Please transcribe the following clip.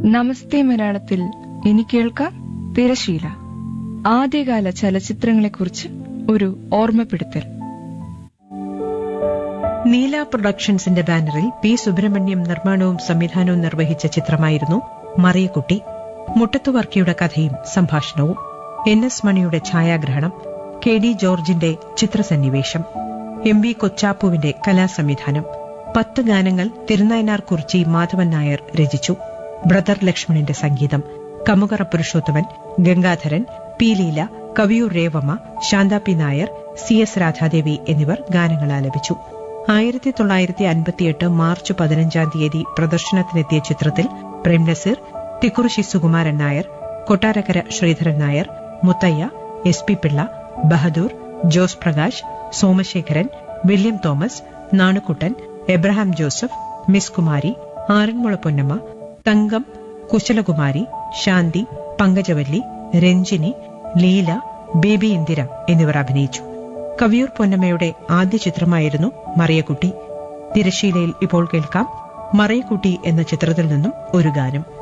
നമസ്തേ മലയാളത്തിൽ ഇനി കേൾക്കാം തിരശീല ആദ്യകാല ചലച്ചിത്രങ്ങളെക്കുറിച്ച് ഒരു ഓർമ്മപ്പെടുത്തൽ നീല പ്രൊഡക്ഷൻസിന്റെ ബാനറിൽ പി സുബ്രഹ്മണ്യം നിർമ്മാണവും സംവിധാനവും നിർവഹിച്ച ചിത്രമായിരുന്നു മറിയക്കുട്ടി മുട്ടത്തുവർക്കിയുടെ കഥയും സംഭാഷണവും എൻ എസ് മണിയുടെ ഛായാഗ്രഹണം കെ ഡി ജോർജിന്റെ ചിത്രസന്നിവേശം എം വി കൊച്ചാപ്പുവിന്റെ കലാസംവിധാനം പത്ത് ഗാനങ്ങൾ തിരുനയനാർ കുറിച്ചി മാധവൻ നായർ രചിച്ചു ബ്രദർ ലക്ഷ്മണന്റെ സംഗീതം Kamukara Purushothaman Gangadharan P Leela Kaviyoor Revamma Santha P Nair C S Radhadevi എന്നിവർ ഗാനങ്ങൾ ആലപിച്ചു ആയിരത്തി തൊള്ളായിരത്തി അൻപത്തിയെട്ട് മാർച്ച് പതിനഞ്ചാം തീയതി പ്രദർശനത്തിനെത്തിയ ചിത്രത്തിൽ Prem Nazir Thikkurissi Sukumaran Nair Kottarakkara Sreedharan Nair Muthaiah S P Pillai Bahadur Jose Prakash Somasekharan William Thomas Nanukuttan Abraham Joseph miss Kumari Aranmula Ponnamma Thankam Kusalakumari Shanthi Pankajavalli Ranjini Leela baby Indira എന്നിവർ അഭിനയിച്ചു കവിയൂർ പൊന്നമ്മയുടെ ആദ്യ ചിത്രമായിരുന്നു മറിയക്കുട്ടി തിരശീലയിൽ ഇപ്പോൾ കേൾക്കാം മറിയക്കുട്ടി എന്ന ചിത്രത്തിൽ നിന്നും ഒരു ഗാനം